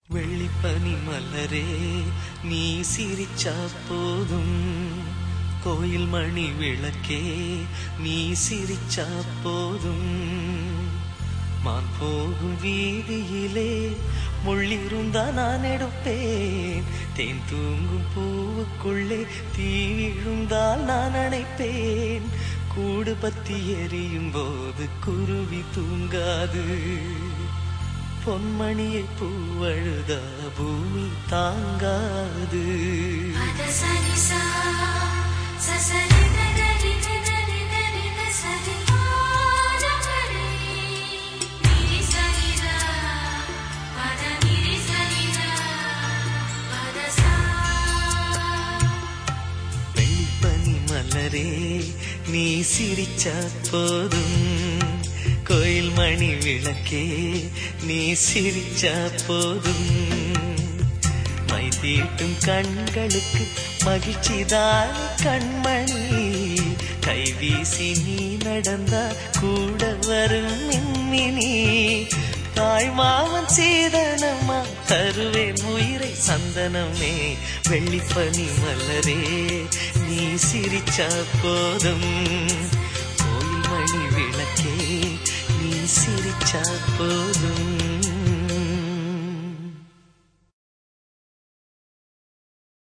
வெள்ளிப்பனி மலரே நீ சிரிச்சா போதும் கோயில் மணி விளக்கே நீ சிரிச்சா போதும் மான் போகும் வீதியிலே முள்ளிருந்தா நான் எடுப்பேன் தேன் தூங்கும் பூவுக்குள்ளே தீ விழுந்தால் நான் அணைப்பேன் கூடு பத்தி எரியும் போது குருவி தூங்காது பொன்மணியை பூவழுதா பூமி தாங்காது பத சரி சா சசரி தரி தரி தரி சரி பாதமரே நிரி சரிதா பத நிரி சரிதா பத சா வெள்ளிப்பனி மலரே நீ சிரிச்சா போதும் கோயில் மணி விளக்கே நீ சிரிச்சா போதும் மை தீட்டும் கண்களுக்கு மகிழ்ச்சிதான் கண்மணி கைவீசி நீ நடந்தா கூட வரும் மின்மினி தாய் மாமன் சீதனம்மா தருவேன் உயிரை சந்தனமே வெள்ளிப்பனி மலரே நீ சிரிச்சா போதும் கோயில் மணி விளக்கே நீ சிரிச்சா போதும்